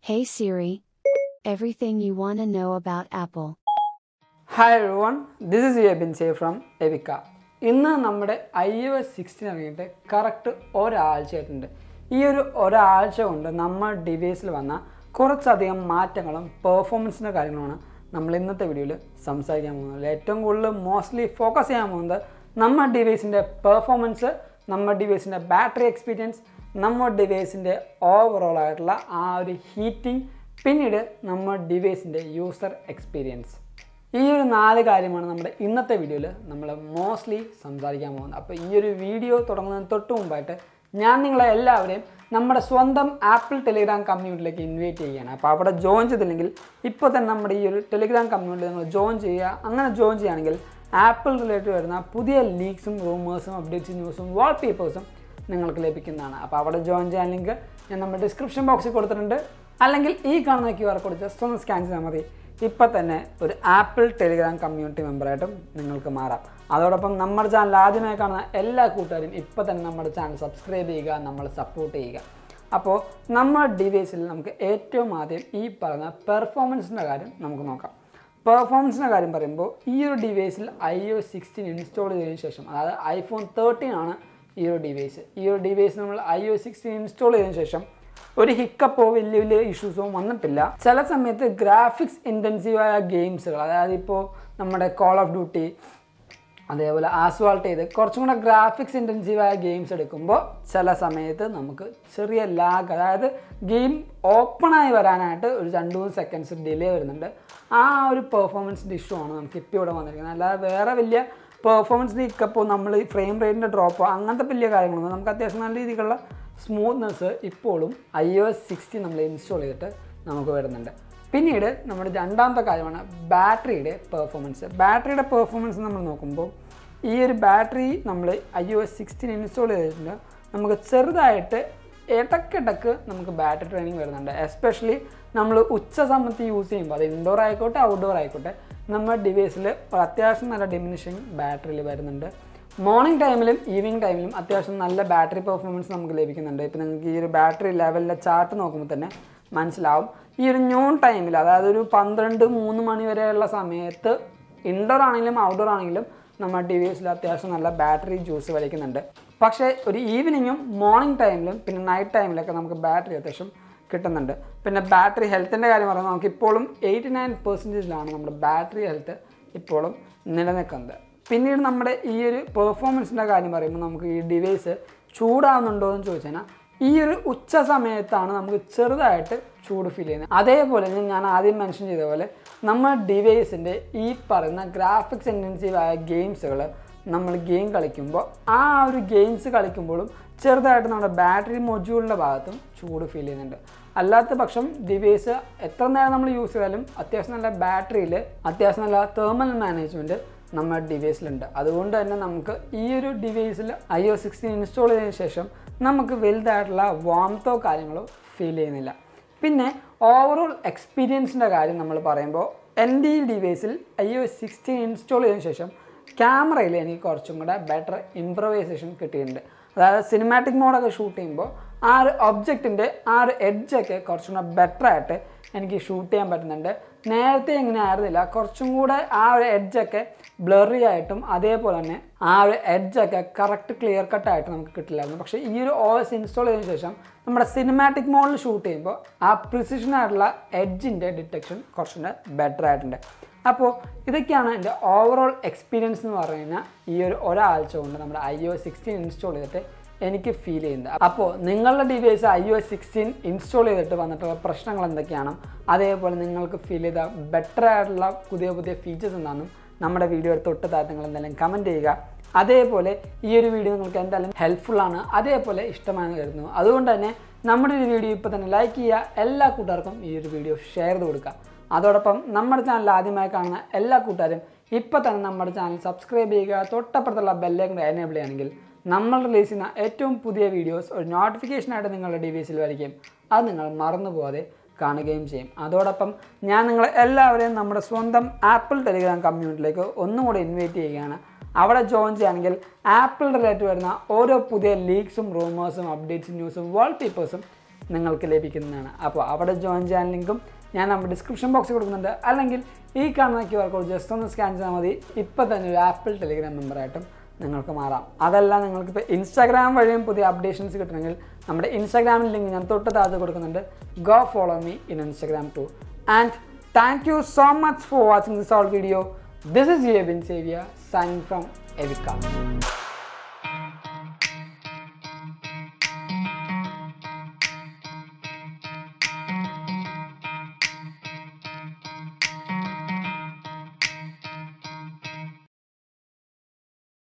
Hey Siri. Everything you want to know about Apple. Hi everyone this is Ubin സേ from എവിക്ക ഇന്ന് നമ്മുടെ I O S sixteen ഇറങ്ങിയിട്ട് correct ഒരാഴ്ചയായിട്ടുണ്ട് ഈ ഒരു ഒരാഴ്ച കൊണ്ട് നമ്മൾ ഡിവൈസിൽ വന്ന കുറച്ചധികം മാറ്റങ്ങളും പെർഫോമൻസിൻ്റെ കാര്യങ്ങളുമാണ് നമ്മൾ ഇന്നത്തെ വീഡിയോയിൽ സംസാരിക്കാൻ പോകുന്നത് ഏറ്റവും കൂടുതൽ മോസ്റ്റ്ലി ഫോക്കസ് ചെയ്യാൻ പോകുന്നത് നമ്മുടെ ഡിവൈസിൻ്റെ പെർഫോമൻസ് നമ്മുടെ ഡിവൈസിൻ്റെ ബാറ്ററി എക്സ്പീരിയൻസ് നമ്മുടെ ഡിവൈസിൻ്റെ ഓവറോൾ ആയിട്ടുള്ള ആ ഒരു ഹീറ്റിംഗ് പിന്നീട് നമ്മുടെ ഡിവൈസിൻ്റെ യൂസർ എക്സ്പീരിയൻസ് ഈ ഒരു നാല് കാര്യമാണ് നമ്മുടെ ഇന്നത്തെ വീഡിയോയിൽ നമ്മൾ മോസ്റ്റ്ലി സംസാരിക്കാൻ പോകുന്നത് അപ്പോൾ ഈ ഒരു വീഡിയോ തുടങ്ങുന്നതിന് തൊട്ട് മുമ്പായിട്ട് ഞാൻ നിങ്ങളെ എല്ലാവരെയും നമ്മുടെ സ്വന്തം ആപ്പിൾ ടെലിഗ്രാം കമ്മ്യൂണിറ്റിയിലേക്ക് ഇൻവൈറ്റ് ചെയ്യുകയാണ് അപ്പോൾ അവിടെ ജോയിൻ ചെയ്തില്ലെങ്കിൽ ഇപ്പോൾ തന്നെ നമ്മുടെ ഈ ഒരു ടെലിഗ്രാം കമ്മ്യൂണിറ്റി നിങ്ങൾ ജോയിൻ ചെയ്യുക അങ്ങനെ ജോയിൻ ചെയ്യുകയാണെങ്കിൽ ആപ്പിൾ റിലേറ്റഡ് വരുന്ന പുതിയ ലീക്സും റൂമേഴ്സും അപ്ഡേറ്റ്സും ന്യൂസും വാൾപേപ്പേഴ്സും നിങ്ങൾക്ക് ലഭിക്കുന്നതാണ് അപ്പോൾ അവിടെ ജോയിൻ ചെയ്യാൻ ലിങ്ക് ഞാൻ നമ്മുടെ ഡിസ്ക്രിപ്ഷൻ ബോക്സിൽ കൊടുത്തിട്ടുണ്ട് അല്ലെങ്കിൽ ഈ കാണുന്ന ക്യു ആർ കോഡ് ജസ്റ്റ് ഒന്ന് സ്കാൻ ചെയ്താൽ മതി ഇപ്പം തന്നെ ഒരു ആപ്പിൾ ടെലിഗ്രാം കമ്മ്യൂണിറ്റി മെമ്പറായിട്ടും നിങ്ങൾക്ക് മാറാം അതോടൊപ്പം നമ്മുടെ ചാനൽ ആദ്യമായി കാണുന്ന എല്ലാ കൂട്ടുകാരും ഇപ്പം തന്നെ നമ്മുടെ ചാനൽ സബ്സ്ക്രൈബ് ചെയ്യുക നമ്മൾ സപ്പോർട്ട് ചെയ്യുക അപ്പോൾ നമ്മുടെ ഡിവൈസിൽ നമുക്ക് ഏറ്റവും ആദ്യം ഈ പറഞ്ഞ പെർഫോമൻസിൻ്റെ കാര്യം നമുക്ക് നോക്കാം പെർഫോമൻസിൻ്റെ കാര്യം പറയുമ്പോൾ ഈ ഒരു ഡിവൈസിൽ ഐ ഒ സിക്സ്റ്റീൻ ഇൻസ്റ്റാൾ ചെയ്തതിന് ശേഷം അതായത് ഐഫോൺ തേർട്ടീൻ ആണ് ഈ ഒരു ഡിവൈസ് ഈ ഒരു ഡിവൈസ് നമ്മൾ ഐ ഒ സിക്സ്റ്റീൻ ഇൻസ്റ്റാൾ ചെയ്തതിന് ശേഷം ഒരു ഹിക്കപ്പോ വലിയ വലിയ ഇഷ്യൂസോ വന്നിട്ടില്ല ചില സമയത്ത് ഗ്രാഫിക്സ് ഇൻറ്റൻസീവായ ഗെയിംസുകൾ അതായത് ഇപ്പോൾ നമ്മുടെ കോൾ ഓഫ് ഡ്യൂട്ടി അതേപോലെ ആസ്വാൾട്ട് ചെയ്ത് കുറച്ചും കൂടെ ഗ്രാഫിക്സ് ഇൻറ്റൻസീവായ ഗെയിംസ് എടുക്കുമ്പോൾ ചില സമയത്ത് നമുക്ക് ചെറിയ ലാഗ് അതായത് ഗെയിം ഓപ്പണായി വരാനായിട്ട് ഒരു രണ്ട് മൂന്ന് സെക്കൻഡ്സ് ഡിലേ വരുന്നുണ്ട് ആ ഒരു പെർഫോമൻസിൻ്റെ ഇഷ്യൂ ആണ് നമുക്ക് ഇപ്പോൾ ഇവിടെ വന്നിരിക്കുന്നത് അല്ലാതെ വേറെ വലിയ പെർഫോമൻസിൻ്റെ ഇക്കപ്പോൾ നമ്മൾ ഫ്രെയിം റേറ്റിൻ്റെ ഡ്രോപ്പോ അങ്ങനത്തെ വലിയ കാര്യങ്ങളൊന്നും നമുക്ക് അത്യാവശ്യം നല്ല രീതിയിലുള്ള സ്മൂത്ത്നെസ് ഇപ്പോഴും ഐ ഒ എസ് സിക്സ്റ്റി നമ്മൾ ഇൻസ്റ്റാൾ ചെയ്തിട്ട് നമുക്ക് വരുന്നുണ്ട് പിന്നീട് നമ്മുടെ രണ്ടാമത്തെ കാര്യമാണ് ബാറ്ററിയുടെ പെർഫോമൻസ് ബാറ്ററിയുടെ പെർഫോമൻസ് നമ്മൾ നോക്കുമ്പോൾ ഈ ഒരു ബാറ്ററി നമ്മൾ I O S sixteen install ചെയ്തിട്ടുണ്ട് നമുക്ക് ചെറുതായിട്ട് ഇടയ്ക്കിടക്ക് നമുക്ക് ബാറ്ററി ട്രെയിനിങ് വരുന്നുണ്ട് എസ്പെഷ്യലി നമ്മൾ ഉച്ച സമയത്ത് യൂസ് ചെയ്യുമ്പോൾ അത് ഇൻഡോർ ആയിക്കോട്ടെ ഔട്ട്ഡോർ ആയിക്കോട്ടെ നമ്മുടെ ഡിവൈസിൽ അത്യാവശ്യം നല്ല ഡിമിനിഷിങ് ബാറ്ററിയിൽ വരുന്നുണ്ട് മോർണിംഗ് ടൈമിലും ഈവനിങ് ടൈമിലും അത്യാവശ്യം നല്ല ബാറ്ററി പെർഫോമൻസ് നമുക്ക് ലഭിക്കുന്നുണ്ട് ഇപ്പം നിങ്ങൾക്ക് ഈ ഒരു ബാറ്ററി ലെവലിലെ ചാർട്ട് നോക്കുമ്പോൾ തന്നെ മനസ്സിലാവും ഈ ഒരു ന്യൂൺ ടൈമിൽ അതായത് ഒരു പന്ത്രണ്ട് മൂന്ന് മണി വരെയുള്ള സമയത്ത് ഇൻഡോർ ആണെങ്കിലും ഔട്ട്ഡോർ ആണെങ്കിലും നമ്മുടെ ഡിവൈസിൽ അത്യാവശ്യം നല്ല ബാറ്ററി ജ്യൂസ് വലിക്കുന്നുണ്ട് പക്ഷേ ഒരു ഈവനിങ്ങും മോർണിംഗ് ടൈമിലും പിന്നെ നൈറ്റ് ടൈമിലൊക്കെ നമുക്ക് ബാറ്ററി അത്യാവശ്യം കിട്ടുന്നുണ്ട് പിന്നെ ബാറ്ററി ഹെൽത്തിൻ്റെ കാര്യം പറയുമ്പോൾ നമുക്ക് ഇപ്പോഴും എയ്റ്റി നയൻ പെർസെൻറ്റേജിലാണ് നമ്മുടെ ബാറ്ററി ഹെൽത്ത് ഇപ്പോഴും നിലനിൽക്കുന്നത് പിന്നീട് നമ്മുടെ ഈ ഒരു പെർഫോമൻസിൻ്റെ കാര്യം പറയുമ്പോൾ നമുക്ക് ഈ ഡിവൈസ് ചൂടാവുന്നുണ്ടോ എന്ന് ചോദിച്ചു കഴിഞ്ഞാൽ ഈ ഒരു ഉച്ച സമയത്താണ് നമുക്ക് ചെറുതായിട്ട് ചൂട് ഫീൽ ചെയ്യുന്നത് അതേപോലെ തന്നെ ഞാൻ ആദ്യം മെൻഷൻ ചെയ്ത പോലെ നമ്മൾ ഡിവൈസിൻ്റെ ഈ പറയുന്ന ഗ്രാഫിക്സ് ഇൻറ്റൻസീവായ ഗെയിംസുകൾ നമ്മൾ ഗെയിം കളിക്കുമ്പോൾ ആ ഒരു ഗെയിംസ് കളിക്കുമ്പോഴും ചെറുതായിട്ട് നമ്മുടെ ബാറ്ററി മൊഡ്യൂളിൻ്റെ ഭാഗത്തും ചൂട് ഫീൽ ചെയ്യുന്നുണ്ട് അല്ലാത്ത പക്ഷം ഡിവൈസ് എത്ര നേരം നമ്മൾ യൂസ് ചെയ്താലും അത്യാവശ്യം നല്ല ബാറ്ററിയിൽ അത്യാവശ്യം നല്ല തേർമൽ മാനേജ്മെൻറ്റ് നമ്മുടെ ഡിവൈസിലുണ്ട് അതുകൊണ്ട് തന്നെ നമുക്ക് ഈ ഒരു ഡിവൈസിൽ ഐ ഒ സിക്സ്റ്റീൻ ഇൻസ്റ്റാൾ ചെയ്തതിന് ശേഷം നമുക്ക് വലുതായിട്ടുള്ള വാംത്തോ കാര്യങ്ങളോ ഫീൽ ചെയ്യുന്നില്ല പിന്നെ ഓവറോൾ എക്സ്പീരിയൻസിൻ്റെ കാര്യം നമ്മൾ പറയുമ്പോൾ എൻ്റെ ഈ ഡിവൈസിൽ ഐ ഒ സിക്സ്റ്റീൻ ഇൻസ്റ്റാൾ ചെയ്തതിന് ശേഷം ക്യാമറയിൽ എനിക്ക് കുറച്ചും കൂടെ ബെറ്റർ ഇമ്പ്രവൈസേഷൻ കിട്ടിയിട്ടുണ്ട് അതായത് സിനിമാറ്റിക് മോഡൊക്കെ ഷൂട്ട് ചെയ്യുമ്പോൾ ആ ഒരു ഒബ്ജക്റ്റിൻ്റെ ആ ഒരു എഡ്ജൊക്കെ കുറച്ചും കൂടെ ബെറ്റർ ആയിട്ട് എനിക്ക് ഷൂട്ട് ചെയ്യാൻ പറ്റുന്നുണ്ട് നേരത്തെ ഇങ്ങനെ ആയിരുന്നില്ല കുറച്ചും കൂടെ ആ ഒരു എഡ്ജൊക്കെ ബ്ലറി ആയിട്ടും അതേപോലെ തന്നെ ആ ഒരു എഡ്ജൊക്കെ കറക്റ്റ് ക്ലിയർ കട്ടായിട്ട് നമുക്ക് കിട്ടില്ലായിരുന്നു പക്ഷേ ഈ ഒരു ഓ എസ് ഇൻസ്റ്റാൾ ചെയ്തതിന് ശേഷം നമ്മുടെ സിനിമാറ്റിക് മോഡിൽ ഷൂട്ട് ചെയ്യുമ്പോൾ ആ പ്രിസിഷൻ ആയിട്ടുള്ള എഡ്ജിൻ്റെ ഡിറ്റക്ഷൻ കുറച്ചുകൂടെ ബെറ്റർ ആയിട്ടുണ്ട് അപ്പോൾ ഇതൊക്കെയാണ് എൻ്റെ ഓവറോൾ എക്സ്പീരിയൻസ് എന്ന് പറയുന്ന ഈ ഒരു ഒരാഴ്ച കൊണ്ട് നമ്മുടെ ഐ ഒ സിക്സ്റ്റീൻ ഇൻസ്റ്റാൾ ചെയ്തിട്ട് എനിക്ക് ഫീൽ ചെയ്യുന്നത് അപ്പോൾ നിങ്ങളുടെ device I O S sixteen install ചെയ്തിട്ട് വന്നിട്ടുള്ള പ്രശ്നങ്ങൾ എന്തൊക്കെയാണ് അതേപോലെ നിങ്ങൾക്ക് ഫീൽ ചെയ്ത ബെറ്റർ ആയിട്ടുള്ള പുതിയ പുതിയ ഫീച്ചേഴ്സ് എന്താണെന്നും നമ്മുടെ വീഡിയോ തൊട്ട് താഴെ നിങ്ങൾ എന്തെങ്കിലും കമൻറ്റ് ചെയ്യുക അതേപോലെ ഈ ഒരു വീഡിയോ നിങ്ങൾക്ക് എന്തായാലും ഹെൽപ്ഫുൾ ആണ് അതേപോലെ ഇഷ്ടമാണെന്ന് കരുതുന്നു അതുകൊണ്ട് തന്നെ നമ്മുടെ ഒരു വീഡിയോ ഇപ്പോൾ തന്നെ ലൈക്ക് ചെയ്യുക എല്ലാ കൂട്ടുകാർക്കും ഈ ഒരു വീഡിയോ ഷെയർ ചെയ്ത് കൊടുക്കുക അതോടൊപ്പം നമ്മുടെ ചാനൽ ആദ്യമായി കാണുന്ന എല്ലാ കൂട്ടുകാരും ഇപ്പോൾ തന്നെ നമ്മുടെ ചാനൽ സബ്സ്ക്രൈബ് ചെയ്യുക തൊട്ടപ്പുറത്തുള്ള ബെല്ലേക്കൂടെ എനേബിൾ ചെയ്യുകയാണെങ്കിൽ നമ്മൾ റിലീസ് ചെയ്യുന്ന ഏറ്റവും പുതിയ വീഡിയോസ് ഒരു നോട്ടിഫിക്കേഷനായിട്ട് നിങ്ങളുടെ ഡിവൈസിൽ വരികയും അത് നിങ്ങൾ മറന്നു പോകാതെ കാണുകയും ചെയ്യും അതോടൊപ്പം ഞാൻ നിങ്ങളെ എല്ലാവരെയും നമ്മുടെ സ്വന്തം ആപ്പിൾ ടെലിഗ്രാം കമ്മ്യൂണിറ്റിയിലേക്ക് ഒന്നും കൂടെ ഇൻവൈറ്റ് ചെയ്യുകയാണ് അവിടെ ജോയിൻ ചെയ്യുകയാണെങ്കിൽ ആപ്പിൾ റിലേറ്റഡ് വരുന്ന ഓരോ പുതിയ ലീക്സും റൂമേഴ്സും അപ്ഡേറ്റ്സും ന്യൂസും വാൾപേപ്പേഴ്സും നിങ്ങൾക്ക് ലഭിക്കുന്നതാണ് അപ്പോൾ അവിടെ ജോയിൻ ചെയ്യാൻ ലിങ്കും ഞാൻ നമ്മുടെ ഡിസ്ക്രിപ്ഷൻ ബോക്സിൽ കൊടുക്കുന്നുണ്ട് അല്ലെങ്കിൽ ഈ കാണുന്ന ക്യു ആർ കോഡ് ജസ്റ്റ് ഒന്ന് സ്കാൻ ചെയ്താൽ മതി ഇപ്പം തന്നെ ഒരു ആപ്പിൾ ടെലിഗ്രാം മെമ്പറായിട്ടും നിങ്ങൾക്ക് മാറാം അതല്ല നിങ്ങൾക്ക് ഇപ്പോൾ ഇൻസ്റ്റാഗ്രാം വഴിയും പുതിയ അപ്ഡേഷൻസ് കിട്ടണമെങ്കിൽ നമ്മുടെ ഇൻസ്റ്റാഗ്രാമിൽ ലിങ്ക് ഞാൻ തൊട്ട് താഴെ കൊടുക്കുന്നുണ്ട് go follow me in Instagram too and thank you so much for watching this all video this is Ubin സേവിയ സൈൻ ഫ്രം എവിക്ക